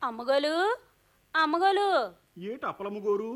అమ్మగోలు అమ్మగోలు ఏటి అప్పలమ్మ గోరు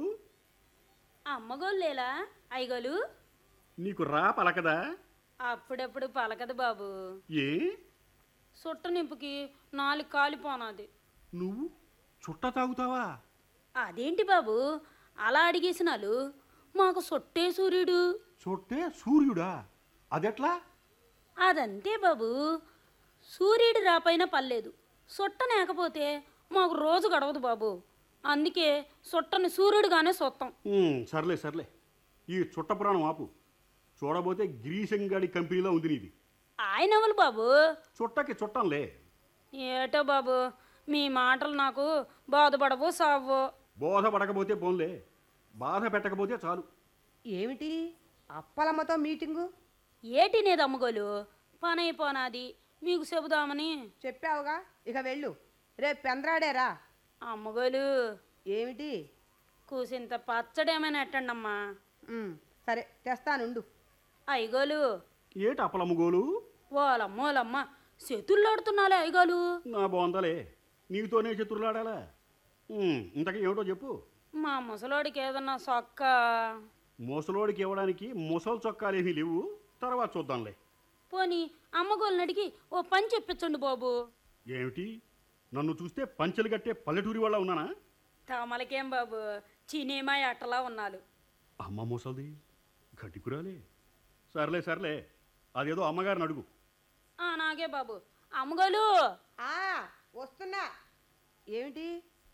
అమ్మగోలు లేలా అయ్యగోలు నీకు రా పలకదా అప్పుడప్పుడు పలకదు బాబు ఏ సుట్ట నింపుకి నాలుగు కాలిపోనాది నువ్వు చుట్ట తాగుతావా అదేంటి బాబు అలా అడిగేసినాలు మాకు సొట్టే సూర్యుడు చుట్టే సూర్యుడా అదెట్లా అదంతే బాబు సూర్యుడు రాపైన పర్లేదు సొట్ట లేకపోతే మాకు రోజు గడవదు బాబు అందుకే సొట్టని సూర్యుడుగానే సొత్తం ఉమ్, సర్లే సర్లే ఈ చుట్ట పురాణం ఆపు చూడబోతే గిరీశంగాడి కంపెనీలో ఉంది నీది ఆయన ఎవరు బాబు చుట్టకి చుట్టంలే ఏటో బాబు మీ మాటలు నాకు బాధపడవు సావు బోధపడకపోతే పోన్లే బాధ పెట్టకపోతే చాలు ఏమిటి అప్పలమ్మతో మీటింగు ఏటి నేది అమ్మగోలు పని అయిపోనాది మీకు చెబుదామని చెప్పావుగా ఇక వెళ్ళు రేపు పెందరాడేరా అమ్మగోలు ఏమిటి కూసింత పచ్చడేమైనా ఎట్టండమ్మా ఉమ్, సరే తెస్తానుండు అయ్యగోలు ఏటి అప్పలమ్మ గోలు ఓలమ్మ ఓలమ్మ శతుల్లాడుతున్నాలే అయ్యగోలు నా బాగుందలే నీతోనే చతుర్లాడాలా ఉమ్, ఇంతకీ ఏమిటో చెప్పు మా ముసలోడికి ఏదన్నా సొక్క ముసలోడికి ఇవ్వడానికి ముసలి చొక్కాలేమీ లేవు తర్వాత చూద్దాంలే పోని అమ్మగోళ్ళని అడిగి ఓ పని చెప్పించండి బాబు ఏమిటి నన్ను చూస్తే పంచెలు కట్టే పల్లెటూరి వాళ్ళ ఉన్నానా తమలకేం బాబు చినేమా అట్టలా ఉన్నాలు అమ్మ ముసల్ది గట్టికురాలే సర్లే సర్లే అదేదో అమ్మగారిని అడుగు ఆ నాగే బాబు అమ్మగోలు ఆ వస్తున్నా ఏమిటి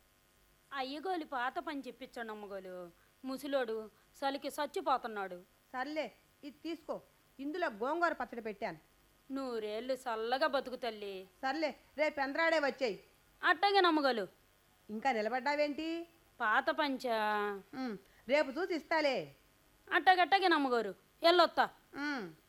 అయ్యగోలు పాత పని చెప్పించండి అమ్మగోలు ముసలోడు చలికి చచ్చిపోతున్నాడు సర్లే ఇది తీసుకో ఇందులో గోంగూర పచ్చడి పెట్టాను నూరేళ్ళు చల్లగా బతుకు తల్లి సర్లే రేపు పెందరాడే వచ్చేయి అట్టగే నమ్మగోలు ఇంకా నిలబడ్డావేంటి పాత పంచా ఉమ్, రేపు చూసి ఇస్తాలే అట్టగట్టగే నమ్మగోరు ఎల్లొత్తా ఉమ్,